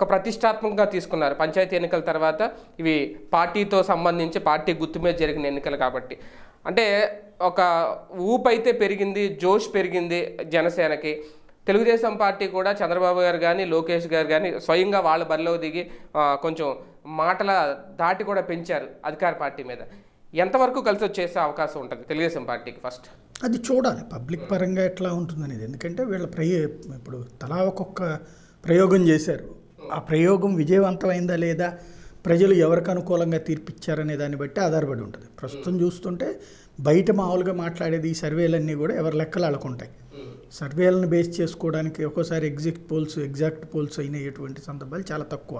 ఒక ప్రతిష్టాత్మకంగా తీసుకున్నారు పంచాయతీ ఎన్నికల తర్వాత ఇవి పార్టీతో సంబంధించి పార్టీ గుర్తు మీద జరిగిన ఎన్నికలు కాబట్టి అంటే ఒక ఊపు అయితే పెరిగింది జోష్ పెరిగింది జనసేనకి తెలుగుదేశం పార్టీ కూడా చంద్రబాబు గారు కానీ లోకేష్ గారు కానీ స్వయంగా వాళ్ళ బరిలో దిగి ఆ, కొంచెం మాటల దాటి కూడా పెంచారు అధికార పార్టీ మీద ఎంతవరకు కలిసి వచ్చేసే అవకాశం ఉంటుంది తెలుగుదేశం పార్టీకి ఫస్ట్ అది చూడాలి పబ్లిక్ పరంగా ఎట్లా ఉంటుందనేది ఎందుకంటే వీళ్ళ ప్రయో ఇప్పుడు తలా ఒక్కొక్క ప్రయోగం చేశారు ఆ ప్రయోగం విజయవంతమైందా లేదా ప్రజలు ఎవరికి అనుకూలంగా తీర్పిచ్చారనే దాన్ని బట్టి ఆధారపడి ఉంటుంది ప్రస్తుతం చూస్తుంటే బయట మామూలుగా మాట్లాడేది ఈ సర్వేలన్నీ కూడా ఎవరి లెక్కలు వాళ్ళకుంటాయి సర్వేలను బేస్ చేసుకోవడానికి ఒక్కోసారి ఎగ్జిట్ పోల్స్ ఎగ్జాక్ట్ పోల్స్ అయినటువంటి సందర్భాలు చాలా తక్కువ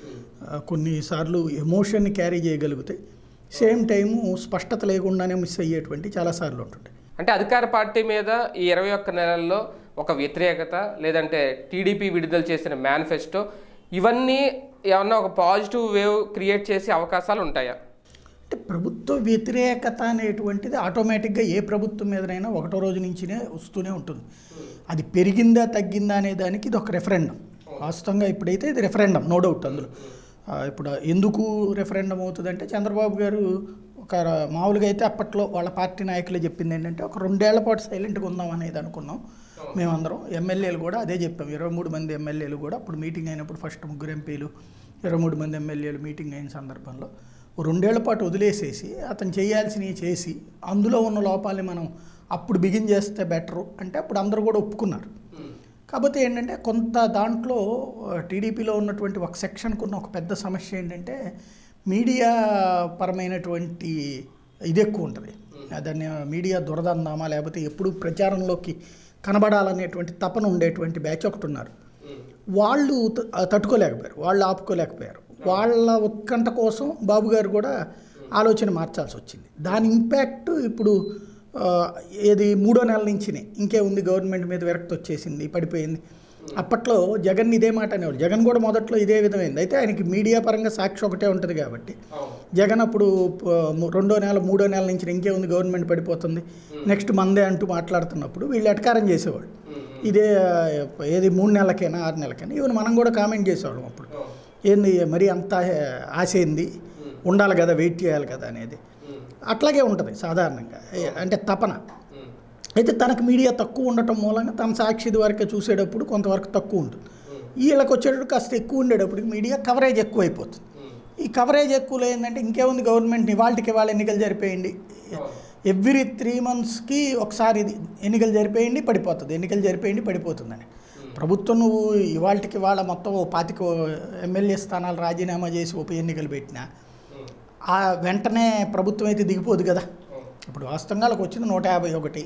ఆ, కొన్నిసార్లు ఎమోషన్ని క్యారీ చేయగలిగితే సేమ్ టైము స్పష్టత లేకుండానే మిస్ అయ్యేటువంటి చాలాసార్లు ఉంటుంటాయి అంటే అధికార పార్టీ మీద ఈ ఇరవై ఒక్క నెలల్లో ఒక వ్యతిరేకత లేదంటే టీడీపీ విడుదల చేసిన మేనిఫెస్టో ఇవన్నీ ఏమన్నా ఒక పాజిటివ్ వేవ్ క్రియేట్ చేసే అవకాశాలు ఉంటాయా అంటే ప్రభుత్వ వ్యతిరేకత అనేటువంటిది ఆటోమేటిక్గా ఏ ప్రభుత్వం మీదనైనా ఒకటో రోజు నుంచినే వస్తూనే ఉంటుంది అది పెరిగిందా తగ్గిందా అనే దానికి ఇది ఒక రెఫరెండం వాస్తవంగా ఇప్పుడైతే ఇది రెఫరెండం నో డౌట్ అందులో ఆ, ఇప్పుడు ఎందుకు రెఫరెండం అవుతుందంటే చంద్రబాబు గారు ఒక మామూలుగా అయితే అప్పట్లో వాళ్ళ పార్టీ నాయకులు చెప్పింది ఏంటంటే ఒక రెండేళ్ల పాటు సైలెంట్గా ఉందాం అనేది అనుకున్నాం మేమందరం ఎమ్మెల్యేలు కూడా అదే చెప్పాం ఇరవై మూడు మంది ఎమ్మెల్యేలు కూడా అప్పుడు మీటింగ్ అయినప్పుడు ఫస్ట్ ముగ్గురు ఎంపీలు ఇరవై మూడు మంది ఎమ్మెల్యేలు మీటింగ్ అయిన సందర్భంలో ఓ రెండేళ్ల పాటు వదిలేసేసి అతను చేయాల్సినవి చేసి అందులో ఉన్న లోపాలని మనం అప్పుడు బిగిన్ చేస్తే బెటరు అంటే అప్పుడు అందరూ కూడా ఒప్పుకున్నారు కాకపోతే ఏంటంటే కొంత దాంట్లో ఆ, టీడీపీలో ఉన్నటువంటి ఒక సెక్షన్కు ఉన్న ఒక పెద్ద సమస్య ఏంటంటే మీడియా పరమైనటువంటి ఇది ఎక్కువ ఉంటుంది దాన్ని మీడియా దురదందామా లేకపోతే ఎప్పుడు ప్రచారంలోకి కనబడాలనేటువంటి తపన ఉండేటువంటి బ్యాచ్ ఒకటి ఉన్నారు వాళ్ళు త- తట్టుకోలేకపోయారు వాళ్ళు ఆపుకోలేకపోయారు వాళ్ళ ఉత్కంఠ కోసం బాబు గారు కూడా ఆలోచన మార్చాల్సి వచ్చింది దాని ఇంపాక్ట్ ఇప్పుడు ఆ, ఏది మూడో నెల నుంచినే ఇంకే ఉంది గవర్నమెంట్ మీద విరక్తి వచ్చేసింది పడిపోయింది అప్పట్లో జగన్ ఇదే మాట అనేవాడు జగన్ కూడా మొదట్లో ఇదే విధమైంది అయితే ఆయనకి మీడియా పరంగా సాక్షి ఒకటే ఉంటుంది కాబట్టి జగన్ అప్పుడు ప- ము- రెండో నెల మూడో నెల నుంచి ఇంకే ఉంది గవర్నమెంట్ పడిపోతుంది నెక్స్ట్ మందే అంటూ మాట్లాడుతున్నప్పుడు వీళ్ళు ఎటకారం చేసేవాళ్ళు ఇదే ఆ, ఏది మూడు నెలలకైనా ఆరు నెలలకైనా ఈవెన్ మనం కూడా కామెంట్ చేసేవాళ్ళం అప్పుడు ఏంది మరి అంత ఆశ ఏంది ఉండాలి కదా వెయిట్ చేయాలి కదా అనేది అట్లాగే ఉంటుంది సాధారణంగా ఏ- అంటే తపన అయితే తనకు మీడియా తక్కువ ఉండటం మూలంగా తన సాక్షి వరకే చూసేటప్పుడు కొంతవరకు తక్కువ ఉంటుంది వీళ్ళకి వచ్చేటప్పుడు కాస్త ఎక్కువ ఉండేటప్పటికి మీడియా కవరేజ్ ఎక్కువ అయిపోతుంది ఈ కవరేజ్ ఎక్కువలో ఏంటంటే ఇంకేముంది గవర్నమెంట్ ఇవాళకి ఇవాళ ఎన్నికలు జరిపేయండి ఎవ్రీ త్రీ మంత్స్కి ఒకసారి ఇది ఎన్నికలు జరిపేయండి పడిపోతుంది ఎన్నికలు జరిపేయండి పడిపోతుందని ప్రభుత్వం నువ్వు ఇవాళకి వాళ్ళ మొత్తం ఓ పాతిక ఎమ్మెల్యే స్థానాలు రాజీనామా చేసి ఉప ఎన్నికలు పెట్టినా ఆ వెంటనే ప్రభుత్వం అయితే దిగిపోదు కదా ఇప్పుడు వాస్తవంగా వాళ్ళకి వచ్చింది నూట యాభై ఒకటి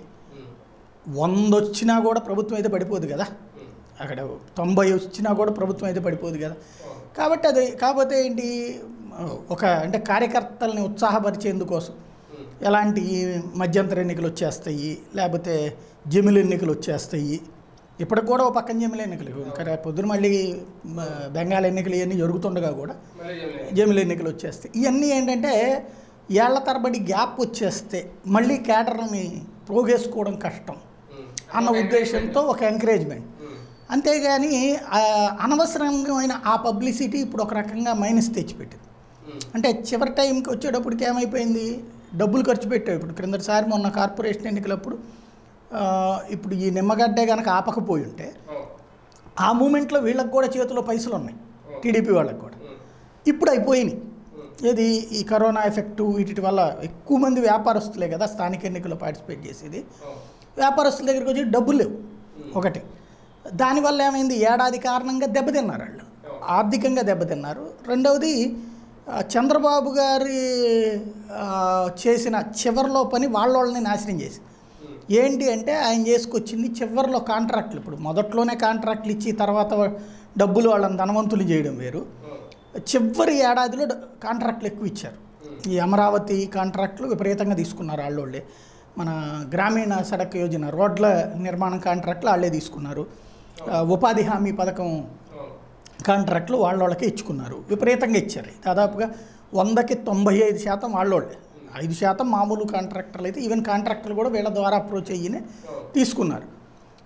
వంద వచ్చినా కూడా ప్రభుత్వం అయితే పడిపోదు కదా అక్కడ తొంభై వచ్చినా కూడా ప్రభుత్వం అయితే పడిపోదు కదా కాబట్టి అది కాకపోతే ఏంటి ఒక అంటే కార్యకర్తల్ని ఉత్సాహపరిచేందుకోసం ఎలాంటి మధ్యంతర ఎన్నికలు వచ్చేస్తాయి లేకపోతే జమిలి ఎన్నికలు వచ్చేస్తాయి ఇప్పటికి కూడా ఒక పక్కన జమిలి ఎన్నికలు ఇంకా రేపు పొద్దున మళ్ళీ మ, బెంగాల్ ఎన్నికలు ఇవన్నీ జరుగుతుండగా కూడా జమిలి ఎన్నికలు వచ్చేస్తాయి ఇవన్నీ ఏంటంటే ఏళ్ల తరబడి గ్యాప్ వచ్చేస్తే మళ్ళీ కేటర్ని పోగేసుకోవడం కష్టం అన్న ఉద్దేశంతో ఒక ఎంకరేజ్మెంట్ అంతేగాని ఆ, అనవసరమైన ఆ పబ్లిసిటీ ఇప్పుడు ఒక రకంగా మైనస్ తెచ్చిపెట్టింది అంటే చివరి టైంకి వచ్చేటప్పటికి ఏమైపోయింది డబ్బులు ఖర్చు పెట్టావు ఇప్పుడు క్రిందటిసారి మొన్న కార్పొరేషన్ ఎన్నికలప్పుడు ఆ, ఇప్పుడు ఈ నిమ్మగడ్డే కనుక ఆపకపోయి ఉంటే ఆ మూమెంట్లో వీళ్ళకి కూడా చేతిలో పైసలు ఉన్నాయి టీడీపీ వాళ్ళకి కూడా ఇప్పుడు అయిపోయినాయి ఏది ఈ కరోనా ఎఫెక్టు వీటి వల్ల ఎక్కువ మంది వ్యాపారస్తులే కదా స్థానిక ఎన్నికల్లో పార్టిసిపేట్ చేసేది వ్యాపారస్తుల దగ్గరికి వచ్చి డబ్బులు లేవు ఒకటి దానివల్ల ఏమైంది ఏడాది కారణంగా దెబ్బతిన్నారు వాళ్ళు ఆర్థికంగా దెబ్బతిన్నారు రెండవది ఆ, చంద్రబాబు గారి ఆ, చేసిన చివరిలో పని వాళ్ళ వాళ్ళని నాశనం చేసి ఏంటి అంటే ఆయన చేసుకొచ్చింది చివరిలో కాంట్రాక్ట్లు ఇప్పుడు మొదట్లోనే కాంట్రాక్ట్లు ఇచ్చి తర్వాత డబ్బులు వాళ్ళని ధనవంతులు చేయడం వేరు చివరి ఏడాదిలో డ- కాంట్రాక్ట్లు ఎక్కువ ఇచ్చారు ఈ అమరావతి కాంట్రాక్ట్లు విపరీతంగా తీసుకున్నారు వాళ్ళోళ్ళే మన గ్రామీణ సడక్ యోజన రోడ్ల నిర్మాణం కాంట్రాక్ట్లు వాళ్ళే తీసుకున్నారు ఆ, ఉపాధి హామీ పథకం కాంట్రాక్ట్లు వాళ్ళోళ్ళకే ఇచ్చుకున్నారు విపరీతంగా ఇచ్చారు దాదాపుగా వందకి తొంభై ఐదు శాతం వాళ్ళోళ్ళే ఐదు శాతం మామూలు కాంట్రాక్టర్లు అయితే ఈవెన్ కాంట్రాక్టర్లు కూడా వీళ్ళ ద్వారా అప్రోచ్ అయ్యినే తీసుకున్నారు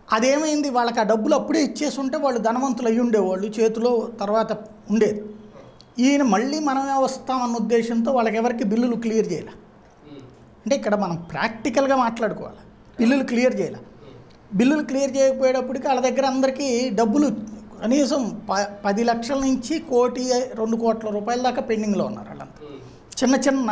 అదేమైంది వాళ్ళకి ఆ డబ్బులు అప్పుడే ఇచ్చేసి ఉంటే వాళ్ళు ధనవంతులు అయ్యి ఉండేవాళ్ళు చేతిలో తర్వాత ఉండేది ఈయన మళ్ళీ మనమే వస్తామన్న ఉద్దేశంతో వాళ్ళకి ఎవరికి బిల్లులు క్లియర్ చేయాలి అంటే ఇక్కడ మనం ప్రాక్టికల్గా మాట్లాడుకోవాలి బిల్లులు క్లియర్ చేయాలి బిల్లులు క్లియర్ చేయకపోయేటప్పటికి వాళ్ళ దగ్గర అందరికీ డబ్బులు కనీసం ప పది లక్షల నుంచి కోటి రెండు కోట్ల రూపాయల దాకా పెండింగ్లో ఉన్నారు వాళ్ళంతా చిన్న చిన్న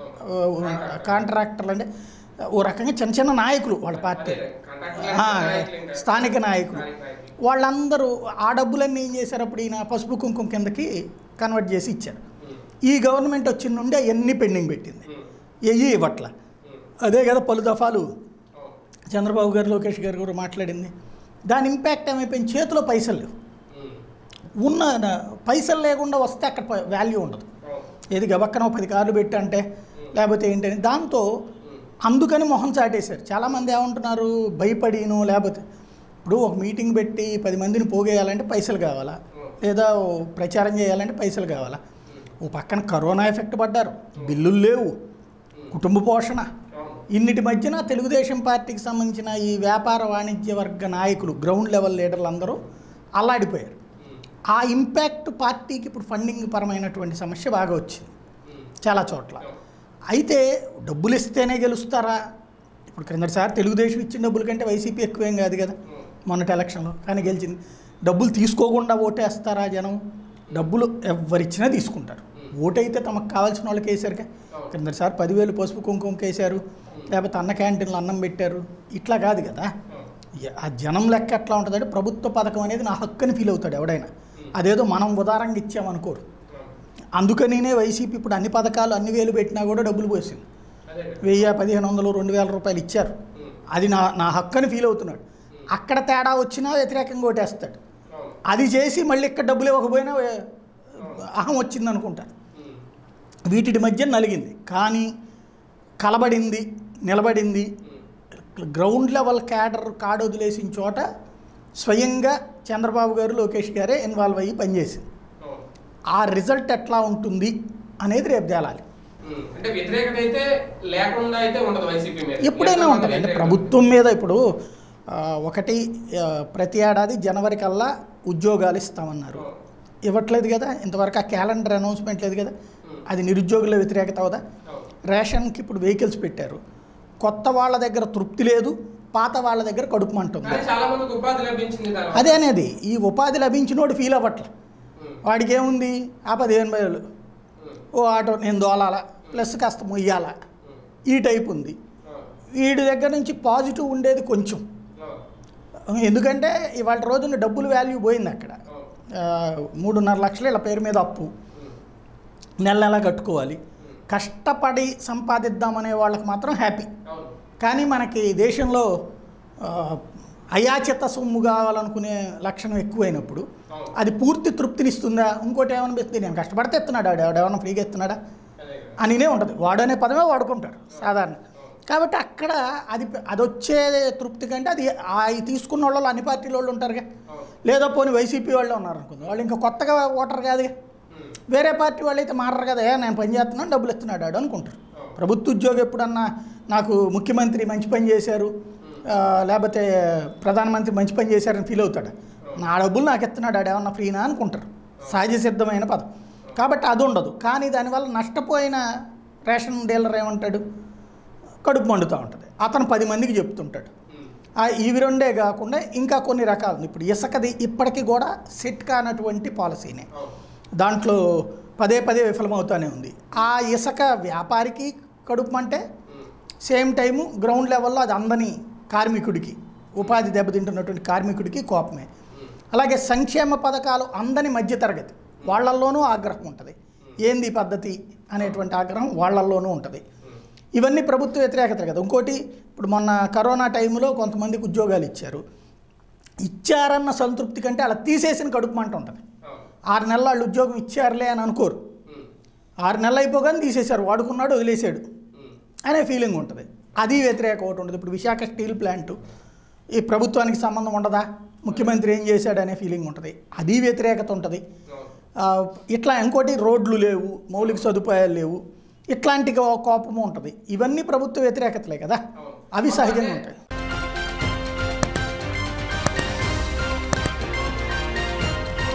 ఆ, కాంట్రాక్టర్లు అంటే ఓ రకంగా చిన్న చిన్న నాయకులు వాళ్ళ పార్టీ ఆ, స్థానిక నాయకులు వాళ్ళందరూ ఆ డబ్బులన్నీ ఏం చేశారు అప్పుడు ఈయన పసుపు కుంకుమ కిందకి కన్వర్ట్ చేసి ఇచ్చారు ఈ గవర్నమెంట్ వచ్చిన నుండి అవన్నీ పెండింగ్ పెట్టింది ఎయ్యి ఇవ్వట్ల అదే కదా పలు దఫాలు చంద్రబాబు గారు లోకేష్ గారు కూడా మాట్లాడింది దాని ఇంపాక్ట్ ఏమైపోయింది చేతిలో పైసలు లేవు ఉన్న న- పైసలు లేకుండా వస్తే అక్కడ వాల్యూ ఉండదు ఏది గబక్కన ఓ పది కార్లు పెట్టి అంటే లేకపోతే ఏంటని దాంతో అందుకని మొహం చాటేశారు చాలామంది ఏమంటున్నారు భయపడిను లేకపోతే ఇప్పుడు ఒక మీటింగ్ పెట్టి పది మందిని పోగేయాలంటే పైసలు కావాలా లేదా ఓ ప్రచారం చేయాలంటే పైసలు కావాలా ఓ పక్కన కరోనా ఎఫెక్ట్ పడ్డారు బిల్లులు లేవు కుటుంబ పోషణ ఇన్నిటి మధ్యన తెలుగుదేశం పార్టీకి సంబంధించిన ఈ వ్యాపార వాణిజ్య వర్గ నాయకులు గ్రౌండ్ లెవెల్ లీడర్లు అందరూ అల్లాడిపోయారు ఆ ఇంపాక్ట్ పార్టీకి ఇప్పుడు ఫండింగ్ పరమైనటువంటి సమస్య బాగా వచ్చింది చాలా చోట్ల అయితే డబ్బులు ఇస్తేనే గెలుస్తారా ఇప్పుడు క్రిందటిసారి తెలుగుదేశం ఇచ్చిన డబ్బుల కంటే వైసీపీ ఎక్కువేం కాదు కదా మొన్నటి ఎలక్షన్లో కానీ గెలిచింది డబ్బులు తీసుకోకుండా ఓటేస్తారా జనం డబ్బులు ఎవరిచ్చినా తీసుకుంటారు ఓటైతే తమకు కావాల్సిన వాళ్ళకి వేసారుగా క్రిందటిసారి పదివేలు పసుపు కుంకుమకి వేశారు లేకపోతే అన్న క్యాంటీన్లో అన్నం పెట్టారు ఇట్లా కాదు కదా ఎ- ఆ జనం లెక్క ఎట్లా ఉంటుందంటే ప్రభుత్వ పథకం అనేది నా హక్కుని ఫీల్ అవుతాడు ఎవడైనా అదేదో మనం ఉదారంగా ఇచ్చామనుకోరు అందుకనినే వైసీపీ ఇప్పుడు అన్ని పథకాలు అన్ని వేలు పెట్టినా కూడా డబ్బులు పోసింది వెయ్యి పదిహేను వందలు రెండు వేల రూపాయలు ఇచ్చారు అది నా నా హక్కుని ఫీల్ అవుతున్నాడు అక్కడ తేడా వచ్చినా వ్యతిరేకంగా ఓటేస్తాడు అది చేసి మళ్ళీ ఇక్కడ డబ్బులు ఇవ్వకపోయినా ఏ- అహం వచ్చింది అనుకుంటారు వీటి మధ్య నలిగింది కానీ కలబడింది నిలబడింది గ్రౌండ్ లెవెల్ క్యాడర్ కాడు వదిలేసిన చోట స్వయంగా చంద్రబాబు గారు లోకేష్ గారే ఇన్వాల్వ్ అయ్యి పనిచేసింది ఆ రిజల్ట్ ఎట్లా ఉంటుంది అనేది రేపు తేలాలి అంటే వ్యతిరేకత అయితే లేకుండా అయితే ఉండదు వైసీపీ మీద ఎప్పుడైనా ఉంటుంది అంటే ప్రభుత్వం మీద ఇప్పుడు ఆ, ఒకటి ఆ, ప్రతి ఏడాది జనవరి కల్లా ఉద్యోగాలు ఇస్తామన్నారు ఇవ్వట్లేదు కదా ఇంతవరకు ఆ క్యాలెండర్ అనౌన్స్మెంట్ లేదు కదా అది నిరుద్యోగుల వ్యతిరేకత అవుదా రేషన్కి ఇప్పుడు వెహికల్స్ పెట్టారు కొత్త వాళ్ళ దగ్గర తృప్తి లేదు పాత వాళ్ళ దగ్గర కడుపు మంట ఉంది కానీ చాలా మందికి ఉపాధి లభించింది దానివల్ల. అదే అనేది ఈ ఉపాధి లభించినోడు ఫీల్ అవ్వట్లే ఉమ్, వాడికి ఏముంది ఆ పదిహేను వేలు ఉమ్, ఓ ఆటో నేను దోలాల ప్లస్ కాస్త మొయ్యాల ఉమ్, ఈ టైప్ ఉంది ఉమ్, వీడి దగ్గర నుంచి పాజిటివ్ ఉండేది కొంచెం ఉమ్, ఎందుకంటే ఇవాళ రోజున డబ్బులు వాల్యూ పోయింది అక్కడ ఉమ్, ఆ, మూడున్నర లక్షలు ఇలా పేరు మీద అప్పు ఉమ్, నెల నెల కట్టుకోవాలి కష్టపడి సంపాదిద్దామనే వాళ్ళకి మాత్రం హ్యాపీ అవును కానీ మనకి దేశంలో ఆ, అయాచిత సొమ్ము కావాలనుకునే లక్షణం ఎక్కువైనప్పుడు అవును అది పూర్తి తృప్తినిస్తుందా ఇంకోటి ఏమనిపిస్తుంది నేను కష్టపడితే ఎత్తున్నాడు ఆడు ఎవడేమన్నా ఫ్రీగా ఎత్తున్నాడా అదే కదా. అనినే ఉంటుంది వాడు అనే పదమే వాడుకుంటారు సాధారణ కాబట్టి అక్కడ అది అది వచ్చే తృప్తి కంటే అది అవి తీసుకున్న వాళ్ళు అన్ని పార్టీల వాళ్ళు ఉంటారుగా అవును లేదా పోనీ వైసీపీ వాళ్ళు ఉన్నారు అనుకుంది వాళ్ళు ఇంకా కొత్తగా ఓటర్ కాదుగా ఉమ్, వేరే పార్టీ వాళ్ళు అయితే మారరు కదా ఏ నేను పని చేస్తున్నాను డబ్బులు ఇస్తున్నాడు ఆడు అనుకుంటారు అవును ప్రభుత్వ ఉద్యోగం ఎప్పుడన్నా నాకు ముఖ్యమంత్రి మంచి పని చేశారు ఆ, లేకపోతే ప్రధానమంత్రి మంచి పని చేశారని ఫీల్ అవుతాడు నా డబ్బులు నాకు ఇస్తున్నాడు ఆడు ఏమన్నా ఫ్రీనా అనుకుంటారు సహజ సిద్ధమైన పదం కాబట్టి అది ఉండదు కానీ దానివల్ల నష్టపోయిన రేషన్ డీలర్ ఏమంటాడు కడుపు మండుతూ ఉంటుంది అతను పది మందికి చెప్తుంటాడు ఉమ్, ఆ ఇవి రెండే కాకుండా ఇంకా కొన్ని రకాలు ఉన్నాయి. ఇప్పుడు ఇసుకది ఇప్పటికీ కూడా సెట్ కానటువంటి పాలసీనే అవును దాంట్లో పదే పదే విఫలమవుతూనే ఉంది ఆ ఇసుక వ్యాపారికి కడుపు అంటే ఉమ్, సేమ్ టైము గ్రౌండ్ లెవెల్లో అది అందని కార్మికుడికి ఉపాధి దెబ్బతింటున్నటువంటి కార్మికుడికి కోపమే ఉమ్, అలాగే సంక్షేమ పథకాలు అందని మధ్యతరగతి వాళ్ళల్లోనూ ఆగ్రహం ఉంటుంది ఏంది ఈ పద్ధతి అనేటువంటి ఆగ్రహం వాళ్ళల్లోనూ ఉంటుంది ఉమ్, ఇవన్నీ ప్రభుత్వ వ్యతిరేకత కదా ఇంకోటి ఇప్పుడు మొన్న కరోనా టైంలో కొంతమందికి ఉద్యోగాలు ఇచ్చారు ఇచ్చారన్న సంతృప్తి కంటే అలా తీసేసిన కడుపు మంట ఉంటుంది అవును ఆరు నెలలు వాళ్ళు ఉద్యోగం ఇచ్చారులే అని అనుకోరు ఉమ్, ఆరు నెలలు అయిపోగానే తీసేశారు వాడుకున్నాడు వదిలేశాడు ఉమ్, అనే ఫీలింగ్ ఉంటుంది అది వ్యతిరేకం ఒకటి ఉంటుంది ఇప్పుడు విశాఖ స్టీల్ ప్లాంట్ ఈ ప్రభుత్వానికి సంబంధం ఉండదా ముఖ్యమంత్రి ఏం చేశాడు అనే ఫీలింగ్ ఉంటుంది అది వ్యతిరేకత ఉంటుంది అవును ఆ, ఇట్లా ఇంకోటి రోడ్లు లేవు మౌలిక సదుపాయాలు లేవు ఇట్లాంటి కో- కోపము ఉంటుంది ఇవన్నీ ప్రభుత్వ వ్యతిరేకతలే కదా అవును అవి సహజంగా అంటే ఉంటాయి